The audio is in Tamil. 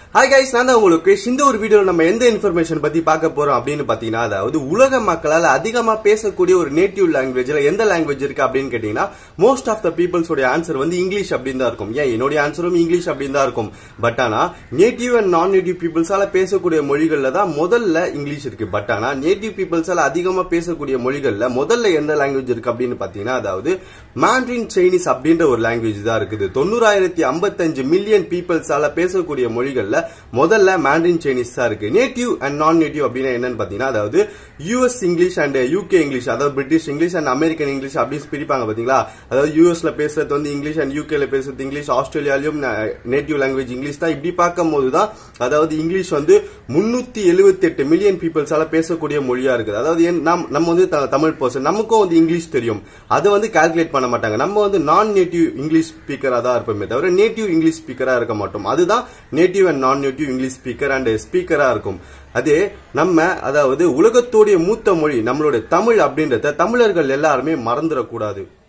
ஹாய் கைஸ் நான் தான் உங்களுக்கு இந்த ஒரு வீடியோல நம்ம எந்த இன்ஃபர்மேஷன் பத்தி பார்க்க போறோம் அப்படின்னு பாத்தீங்கன்னா அதாவது உலக மக்களால் அதிகமா பேசக்கூடிய ஒரு நேட்டிவ் லாங்குவேஜ்ல எந்த லாங்குவேஜ் இருக்கு அப்படின்னு கேட்டீங்கன்னா மோஸ்ட் ஆஃப் த பீப்புள்ஸோட ஆன்சர் வந்து இங்கிலீஷ் அப்படின்னு தான் இருக்கும் ஏன் என்னுடைய ஆன்சரும் இங்கிலீஷ் அப்படின்னு தான் இருக்கும் பட் ஆனா நேட்டிவ் அண்ட் நான் நேட்டிவ் பீப்புள்ஸால பேசக்கூடிய மொழிகள்ல தான் முதல்ல இங்கிலீஷ் இருக்கு பட் ஆனா நேட்டிவ் பீப்புள்ஸால அதிகமா பேசக்கூடிய மொழிகள்ல முதல்ல எந்த லாங்குவேஜ் இருக்கு அப்படின்னு பாத்தீங்கன்னா அதாவது மாண்ட்ரின் சைனீஸ் அப்படின்ற ஒரு லாங்குவேஜ் தான் இருக்குது தொண்ணூறாயிரத்தி ஐம்பத்தஞ்சு மில்லியன் பீப்புள்ஸால பேசக்கூடிய மொழிகள்ல முதல்ல மாண்ட்ரின் சைனீஸ் தான் இருக்கு நேட்டிவ் அண்ட் நான் நேட்டிவ் அப்படின்னா என்னன்னு பாத்தீங்கன்னா அதாவது US English and UK English அதாவது British English and American English அப்படின்னு பிரிப்பாங்க பாத்தீங்களா அதாவது யூஎஸ்ல பேசுறது வந்து இங்கிலீஷ் அண்ட் யூகேல பேசுறது இங்கிலீஷ் ஆஸ்திரேலியாலையும் நேட்டிவ் லாங்குவேஜ் இங்கிலீஷ் தான் இப்படி பார்க்கும் போதுதான் அதாவது இங்கிலீஷ் வந்து முன்னூத்தி எழுபத்தி எட்டு மில்லியன் பீப்புள்ஸால பேசக்கூடிய மொழியா இருக்குது அதாவது ஏன் நம் நம்ம வந்து த- தமிழ் பர்சன் நமக்கும் வந்து இங்கிலீஷ் தெரியும் அதை வந்து கால்குலேட் பண்ண மாட்டாங்க நம்ம வந்து நான் நேட்டிவ் இங்கிலீஷ் ஸ்பீக்கரா தான் இருப்போமே தவிர நேட்டிவ் இங்கிலீஷ் ஸ்பீக்கரா இருக்க மாட்டோம் அதுதான் native and non native English speaker and ஸ்பீக்கரா இருக்கும் அதே நம்ம அதாவது உலகத்தோடைய மூத்த மொழி நம்மளுடைய தமிழ் அப்படின்றத தமிழர்கள் எல்லாருமே மறந்துடக்கூடாது